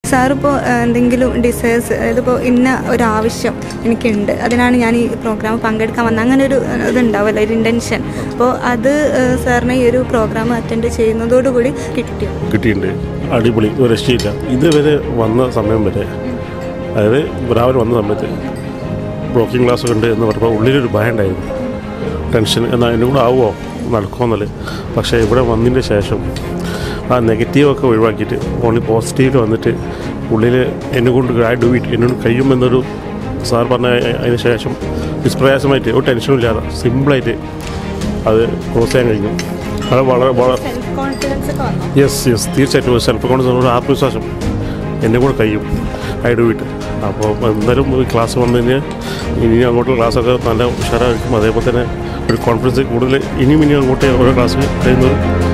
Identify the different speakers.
Speaker 1: സാറിപ്പോൾ എന്തെങ്കിലും ഡിസൈസ് അതായത് ഇപ്പോൾ ഇന്ന ഒരു ആവശ്യം എനിക്കുണ്ട് അതിനാണ് ഞാൻ ഈ പ്രോഗ്രാം പങ്കെടുക്കാൻ വന്നത് അങ്ങനെ ഒരു ഏഹ്, ഇതുണ്ടാവുമല്ലോ ഒരു ഇൻറ്റൻഷൻ അപ്പോൾ അത് ഏഹ്, സാറിന് ഈ ഒരു പ്രോഗ്രാം അറ്റൻഡ് ചെയ്യുന്നതോടുകൂടി കിട്ടിയോ
Speaker 2: കിട്ടിയിട്ടുണ്ട് അടിപൊളി ഒരു രക്ഷയില്ല ഇതുവരെ വന്ന സമയം വരെ അതായത് രാവിലെ വന്ന സമയത്ത് ബ്ലോക്കിംഗ് ക്ലാസ് ഉണ്ട് എന്ന് പറഞ്ഞപ്പോൾ ഉള്ളിലൊരു ഭയം ഉണ്ടായിരുന്നു ടെൻഷൻ എന്നാൽ എന്നെ കൂടെ ആവുമോ നടക്കുമെന്നല്ലേ പക്ഷേ ഇവിടെ വന്നതിൻ്റെ ശേഷം ആ നെഗറ്റീവൊക്കെ ഒഴിവാക്കിയിട്ട് ഓൺലി പോസിറ്റീവിൽ വന്നിട്ട് ഉള്ളിൽ എന്നെ കൊണ്ട് ഐ ഡു ഇറ്റ് എന്നോട് കഴിയുമെന്നൊരു സാർ പറഞ്ഞ അതിന് ശേഷം നിഷ്പ്രയാസമായിട്ട് ഒരു ടെൻഷനും ഇല്ലാതെ സിമ്പിളായിട്ട് അത് ക്രോസ് ചെയ്യാൻ കഴിഞ്ഞു അത് വളരെ വളരെ
Speaker 1: സെൽഫ് കോൺഫിഡൻസ് ഒക്കെ വന്നു
Speaker 2: യെസ് യെസ് തീർച്ചയായിട്ടും ഒരു സെൽഫ് കോൺഫിഡൻസ് ഒരു ആത്മവിശ്വാസം എന്നെ കൂടെ കഴിയും ഐ ഡു ഇറ്റ് അപ്പോൾ എന്തായാലും ഈ ക്ലാസ് വന്നതിന് ഇനി അങ്ങോട്ടുള്ള ക്ലാസ്സൊക്കെ നല്ല ഉഷാറായിരിക്കും അതേപോലെ തന്നെ ഒരു കോൺഫിഡൻസ് കൂടുതൽ ഇനിയും ഇനിയും അങ്ങോട്ട് ഓരോ ക്ലാസ് കഴിയുന്നത്